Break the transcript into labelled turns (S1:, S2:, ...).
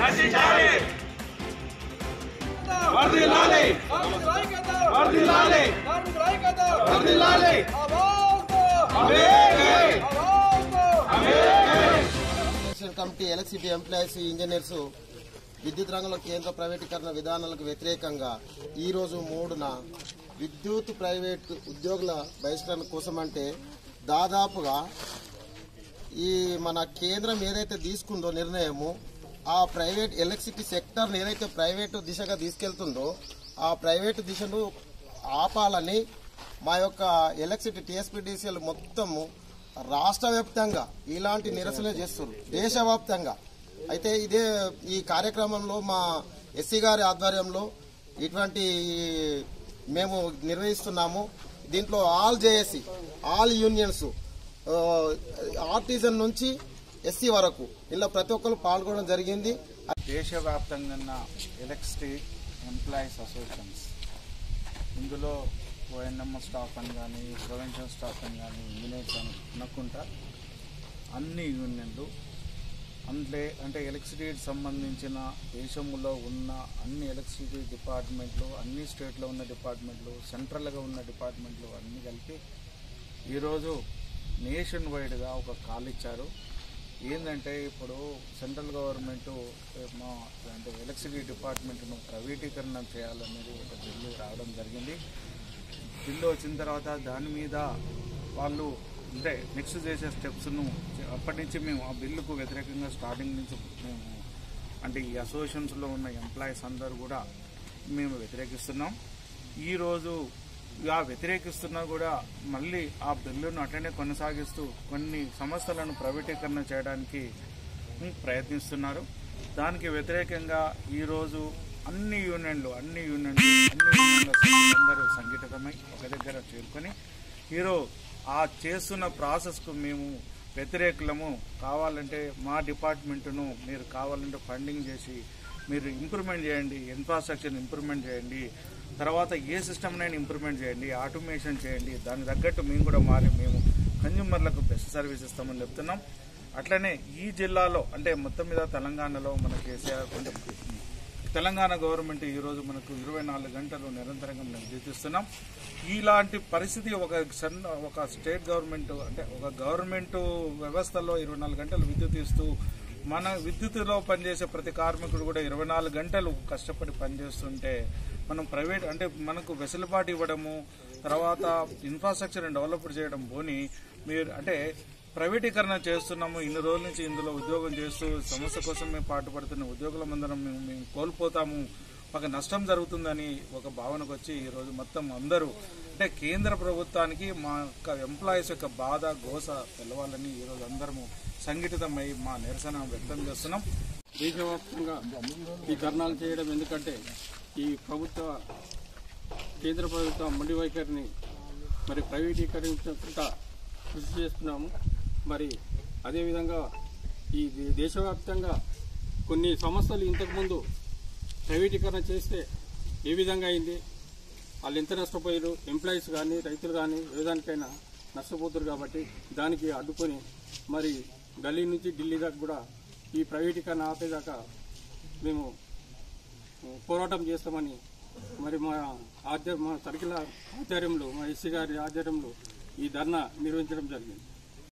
S1: రక్షించాలి వర్ధిల్లాలి వర్ధిల్లాలి వర్ధిల్లాలి
S2: national committee electricity employees engineers విద్యుత్ రంగంలో కేంద్ర ప్రైవేటీకరణ విధానాలకు వ్యతిరేకంగా ఈ రోజు మూడున విద్యుత్ ప్రైవేట్ ఉద్యోగుల బహిష్కరణ కోసం అంటే దాదాపుగా ఈ మన కేంద్రం ఏదైతే తీసుకుందో నిర్ణయము ఆ ప్రైవేట్ ఎలక్ట్రిసిటీ సెక్టర్ ఏదైతే ప్రైవేటు దిశగా తీసుకెళ్తుందో ఆ ప్రైవేటు దిశను ఆపాలని మా యొక్క ఎలక్ట్రిసిటీ టీఎస్పీడీసీఎల్ మొత్తము రాష్ట్ర వ్యాప్తంగా ఇలాంటి నిరసన చేస్తున్నారు దేశవ్యాప్తంగా అయితే ఇదే ఈ కార్యక్రమంలో మా ఎస్సీ గారి ఆధ్వర్యంలో ఇటువంటి మేము నిర్వహిస్తున్నాము దీంట్లో all JAC all unions artisan నుంచి ఎస్సీ వరకు ఇలా ప్రతి ఒక్కరు పాల్గొనడం జరిగింది
S3: దేశవ్యాప్తంగా ఉన్న ఎలక్ట్రిసిటీ ఎంప్లాయీస్ అసోసియేషన్స్ ఇందులో ఓఎన్ఎం స్టాఫ్ అని కానీ ప్రొవెన్షన్ స్టాఫ్ అని కానీ ఇంజనీర్స్ అని అనుకుంటా అన్ని యూనియన్లు అంటే అంటే ఎలక్ట్రిసిటీకి సంబంధించిన దేశంలో ఉన్న అన్ని ఎలక్ట్రిసిటీ డిపార్ట్మెంట్లు అన్ని స్టేట్లో ఉన్న డిపార్ట్మెంట్లు సెంట్రల్గా ఉన్న డిపార్ట్మెంట్లు అన్నీ కలిపి ఈరోజు నేషన్ వైడ్గా ఒక కాల్ ఇచ్చారు ఏంటంటే ఇప్పుడు సెంట్రల్ గవర్నమెంట్ మా అంటే ఎలక్ట్రిసిటీ డిపార్ట్మెంట్ను ప్రైవేటీకరణ చేయాలనేది ఒక బిల్లు రావడం జరిగింది బిల్లు వచ్చిన తర్వాత దాని మీద వాళ్ళు అంటే నెక్స్ట్ చేసే స్టెప్స్ను అప్పటి నుంచి మేము ఆ బిల్లుకు వ్యతిరేకంగా స్టార్టింగ్ నుంచి మేము అంటే ఈ అసోసియేషన్స్లో ఉన్న ఎంప్లాయీస్ అందరూ కూడా మేము వ్యతిరేకిస్తున్నాం ఈరోజు ఆ వ్యతిరేకిస్తున్నా కూడా మళ్ళీ ఆ బిల్లును అట్లనే కొనసాగిస్తూ కొన్ని సంస్థలను ప్రైవేటీకరణ చేయడానికి ఉమ్, ప్రయత్నిస్తున్నారు దానికి వ్యతిరేకంగా ఈరోజు అన్ని యూనియన్లు అన్ని యూనియన్లు అన్ని యూనియన్ల సభ్యులందరూ సంఘటితమై ఒక దగ్గర చేరుకొని ఈరో ఆ చేస్తున్న ప్రాసెస్కు మేము వ్యతిరేకులము కావాలంటే మా డిపార్ట్మెంట్ను మీరు కావాలంటే ఫండింగ్ చేసి మీరు ఇంప్రూవ్మెంట్ చేయండి ఇన్ఫ్రాస్ట్రక్చర్ ఇంప్రూవ్మెంట్ చేయండి తర్వాత ఏ సిస్టమ్నైనా ఇంప్రూవ్మెంట్ చేయండి ఆటోమేషన్ చేయండి దానికి తగ్గట్టు మేము కూడా మారి మేము కన్జ్యూమర్లకు బెస్ట్ సర్వీస్ ఇస్తామని చెప్తున్నాం అట్లనే ఈ జిల్లాలో అంటే మొత్తం మీద తెలంగాణలో మన కేసీఆర్ అంటే తెలంగాణ గవర్నమెంట్ ఈరోజు మనకు ఇరవై నాలుగు గంటలు నిరంతరంగా మేము జీవిస్తున్నాం ఇలాంటి పరిస్థితి ఒక సన్న ఒక స్టేట్ గవర్నమెంట్ అంటే ఒక గవర్నమెంట్ వ్యవస్థలో ఇరవై నాలుగు గంటలు విద్యుత్ ఇస్తూ మన విద్యుత్తులో పనిచేసే ప్రతి కార్మికుడు కూడా ఇరవై నాలుగు గంటలు కష్టపడి పనిచేస్తుంటే మనం ప్రైవేట్ అంటే మనకు వెసులుబాటు ఇవ్వడము తర్వాత ఇన్ఫ్రాస్ట్రక్చర్ డెవలప్ చేయడం పోని మీరు అంటే ప్రైవేటీకరణ చేస్తున్నాము ఇన్ని రోజుల నుంచి ఇందులో ఉద్యోగం చేస్తూ సమస్య కోసం మేము పాటుపడుతున్న ఉద్యోగులమందరం మేము మేము కోల్పోతాము ఒక నష్టం జరుగుతుందని ఒక భావనకు వచ్చి ఈరోజు మొత్తం అందరూ అంటే కేంద్ర ప్రభుత్వానికి మా యొక్క ఎంప్లాయీస్ యొక్క బాధ గోస తెలవాలని ఈరోజు అందరము సంఘటితమై మా నిరసన వ్యక్తం చేస్తున్నాం
S4: దేశవ్యాప్తంగా ఈ ధర్నాలు చేయడం ఎందుకంటే ఈ ప్రభుత్వ కేంద్ర ప్రభుత్వ మొండి వైఖరిని మరి ప్రైవేటీకరించకుండా కృషి చేస్తున్నాము మరి అదేవిధంగా ఈ దే- దేశవ్యాప్తంగా కొన్ని సంస్థలు ఇంతకుముందు ప్రైవేటీకరణ చేస్తే ఏ విధంగా అయింది వాళ్ళు ఎంత నష్టపోయారు ఎంప్లాయీస్ కానీ రైతులు కానీ ఏ దానికైనా నష్టపోతారు కాబట్టి దానికి అడ్డుకొని మరి గల్లీ నుంచి ఢిల్లీ దాకా కూడా ఈ ప్రైవేటీకరణ ఆపేదాకా మేము పోరాటం చేస్తామని మరి మా ఆధ్య మా సర్కిల్ ఆధ్వర్యంలో మా ఎస్సీ గారి ఆధ్వర్యంలో ఈ ధర్నా నిర్వహించడం జరిగింది